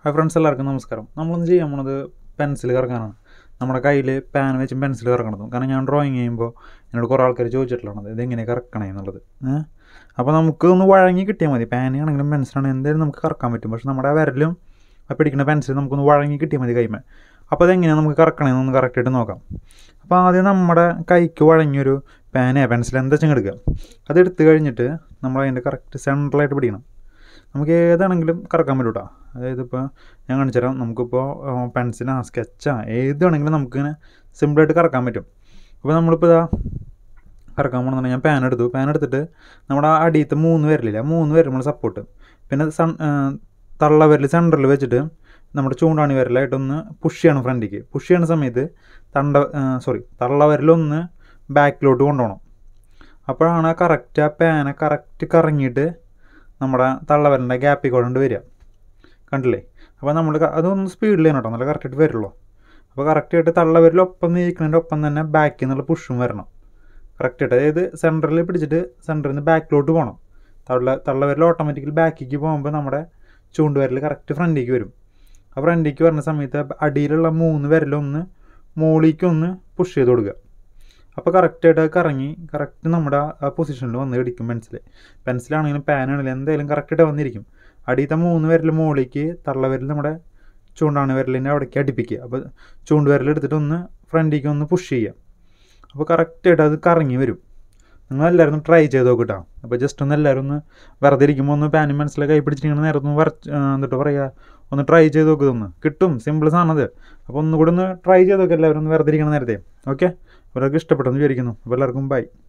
hi friends എല്ലാവർക്കും നമസ്കാരം നമ്മളൊന്ന് ചെയ്യാൻ പോണത് പെൻസിൽ കറക്കാനാണ് നമ്മുടെ കയ്യിൽ പാൻ വെച്ചും പെൻസിൽ കറക്കണതും കാരണം ഞാൻ ഡ്രോയിങ് ചെയ്യുമ്പോൾ എന്നോട് കുറേ ആൾക്കാർ ചോദിച്ചിട്ടുള്ളതാണ് ഇതെങ്ങനെ കറക്കണേ എന്നുള്ളത് ഏഹ് അപ്പോൾ നമുക്ക് ഒന്ന് വഴങ്ങി കിട്ടിയാൽ മതി പാനാണെങ്കിലും പെൻസിലാണെങ്കിലും എന്തായാലും നമുക്ക് കറക്കാൻ പറ്റും പക്ഷെ നമ്മുടെ വിരലും ആ പിടിക്കുന്ന പെൻസിൽ നമുക്കൊന്ന് വഴങ്ങി കിട്ടിയാൽ മതി കൈമേ അപ്പോൾ അതെങ്ങനെയാണ് നമുക്ക് കറക്കണേന്നൊന്ന് കറക്റ്റായിട്ട് നോക്കാം അപ്പോൾ ആദ്യം നമ്മുടെ കൈക്ക് വഴങ്ങിയൊരു പാനേ പെൻസിൽ എന്താ വെച്ചാൽ എടുക്കുക അതെടുത്ത് കഴിഞ്ഞിട്ട് നമ്മൾ അതിൻ്റെ കറക്റ്റ് സെൻട്രലായിട്ട് പിടിക്കണം നമുക്ക് ഏതാണെങ്കിലും കറക്കാൻ പറ്റും കേട്ടോ അതായത് ഇപ്പോൾ ഞാൻ കാണിച്ചു തരാം നമുക്കിപ്പോൾ പെൻസിലാ സ്കെച്ചാ ഏതാണെങ്കിലും നമുക്കിങ്ങനെ സിമ്പിളായിട്ട് കറക്കാൻ പറ്റും അപ്പോൾ നമ്മളിപ്പോൾ ഇതാ കറക്കാൻ പോകണമെന്നുണ്ടെങ്കിൽ ഞാൻ പാൻ എടുത്തു പാൻ എടുത്തിട്ട് നമ്മുടെ ആ അടിയത്തെ മൂന്ന് വിരലില്ല ആ മൂന്ന് വിരൽ നമ്മൾ സപ്പോർട്ട് പിന്നെ സൺ തള്ള വിരൽ സെൻറ്ററിൽ വെച്ചിട്ട് നമ്മുടെ ചൂണ്ടാണി വിരലായിട്ടൊന്ന് പുഷ് ചെയ്യണം ഫ്രണ്ടിക്ക് പുഷ് ചെയ്യണ സമയത്ത് തണ്ട സോറി തള്ള വിരലൊന്ന് ബാക്കിലോട്ട് കൊണ്ടുപോകണം അപ്പോഴാണ് കറക്റ്റ് ആ പാന കറക്റ്റ് കറങ്ങിയിട്ട് നമ്മുടെ തള്ളവരൻ്റെ ഗ്യാപ്പിൽ കൊണ്ട് വരിക കണ്ടില്ലേ അപ്പോൾ നമ്മൾ അതൊന്ന് സ്പീഡിൽ ചെയ്യണം കേട്ടോ നല്ല കറക്റ്റായിട്ട് വരുള്ളൂ അപ്പോൾ കറക്റ്റായിട്ട് തള്ളവരിലൊപ്പം നീക്കുന്നതിൻ്റെ ഒപ്പം തന്നെ ബാക്കിൽ നിന്നുള്ള പുഷും വരണം കറക്റ്റായിട്ട് അതായത് സെൻറ്ററിൽ പിടിച്ചിട്ട് സെൻറ്ററിൽ നിന്ന് ബാക്കിലോട്ട് പോകണം തള്ള തള്ളവരിൽ ഓട്ടോമാറ്റിക്കലി ബാക്കിലേക്ക് പോകുമ്പോൾ നമ്മുടെ ചൂണ്ടുവരൽ കറക്റ്റ് ഫ്രണ്ടിലേക്ക് വരും ആ ഫ്രണ്ടിലേക്ക് വരുന്ന സമയത്ത് അടിയിലുള്ള മൂന്ന് വിരലൊന്ന് മുകളിലേക്ക് ഒന്ന് പുഷ് ചെയ്ത് കൊടുക്കുക അപ്പോൾ കറക്റ്റായിട്ട് അത് കറങ്ങി കറക്റ്റ് നമ്മുടെ ആ പൊസിഷനിൽ വന്ന് ഇടിക്കും പെൻസിൽ പെൻസിലാണെങ്കിലും പാനാണെങ്കിലും എന്തായാലും കറക്റ്റായിട്ട് വന്നിരിക്കും അടിയത്തെ മൂന്ന് വിരൽ മുകളിലേക്ക് തള്ളവിരൽ നമ്മുടെ ചൂണ്ടാണ് വിരലിൻ്റെ അവിടേക്ക് അടുപ്പിക്കുക അപ്പോൾ ചൂണ്ട് വിരൽ എടുത്തിട്ട് ഒന്ന് ഫ്രണ്ടിലേക്ക് ഒന്ന് പുഷ് ചെയ്യുക അപ്പോൾ കറക്റ്റായിട്ട് അത് കറങ്ങി വരും നിങ്ങളെല്ലാവരും ഒന്ന് ട്രൈ ചെയ്ത് നോക്കിട്ടോ അപ്പോൾ ജസ്റ്റ് ഒന്ന് എല്ലാവരും ഒന്ന് വെറുതെ ഇരിക്കുമ്പോൾ ഒന്ന് പാനും മനസ്സിലാക്കി കൈ പിടിച്ചിരിക്കുന്ന നേരത്തെ ഒന്ന് വരച്ച് എന്നിട്ട് പറയുക ഒന്ന് ട്രൈ ചെയ്ത് നോക്കുക ഒന്ന് കിട്ടും സിമ്പിൾ സാധനത് അപ്പോൾ ഒന്നുകൂടി ഒന്ന് ട്രൈ ചെയ്ത് നോക്കുക എല്ലാവരും ഒന്ന് വെറുതെ ഇരിക്കുന്ന നേരത്തെ ഓക്കെ അവർക്ക് ഇഷ്ടപ്പെട്ടെന്ന് വിചാരിക്കുന്നു അപ്പോൾ എല്ലാവർക്കും ബൈ